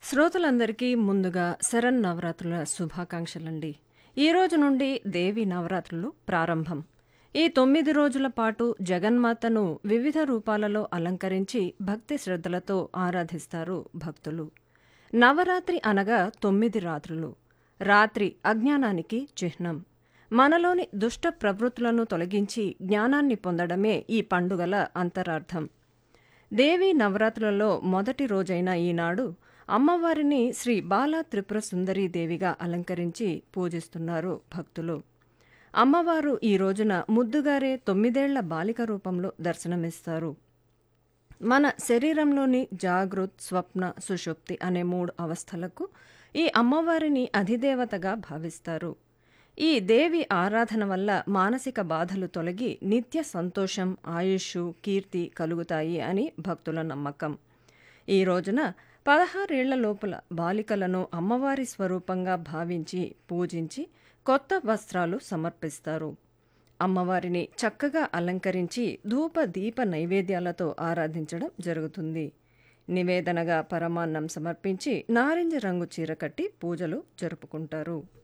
శ్రోతలందరికీ ముందుగా శరన్నవరాత్రుల శుభాకాంక్షలండి ఈ రోజు నుండి దేవి నవరాత్రులు ప్రారంభం ఈ తొమ్మిది రోజుల పాటు జగన్మాతను వివిధ రూపాలలో అలంకరించి భక్తి శ్రద్ధలతో ఆరాధిస్తారు భక్తులు నవరాత్రి అనగా తొమ్మిది రాత్రులు రాత్రి అజ్ఞానానికి చిహ్నం మనలోని దుష్ట ప్రవృత్తులను తొలగించి జ్ఞానాన్ని పొందడమే ఈ పండుగల అంతరార్థం దేవి నవరాత్రులలో మొదటి రోజైన ఈనాడు అమ్మవారిని శ్రీ బాల త్రిపుర సుందరీ దేవిగా అలంకరించి పూజిస్తున్నారు భక్తులు అమ్మవారు ఈ రోజున ముద్దుగారే తొమ్మిదేళ్ల బాలిక రూపంలో దర్శనమిస్తారు మన శరీరంలోని జాగృత్ స్వప్న సుషుప్తి అనే మూడు అవస్థలకు ఈ అమ్మవారిని అధిదేవతగా భావిస్తారు ఈ దేవి ఆరాధన వల్ల మానసిక బాధలు తొలగి నిత్య సంతోషం ఆయుష్ కీర్తి కలుగుతాయి అని భక్తుల నమ్మకం ఈ రోజున పదహారేళ్ల లోపల బాలికలను అమ్మవారి స్వరూపంగా భావించి పూజించి కొత్త వస్త్రాలు సమర్పిస్తారు అమ్మవారిని చక్కగా అలంకరించి ధూప దీప నైవేద్యాలతో ఆరాధించడం జరుగుతుంది నివేదనగా పరమాన్నం సమర్పించి నారింజ రంగు చీర కట్టి పూజలు జరుపుకుంటారు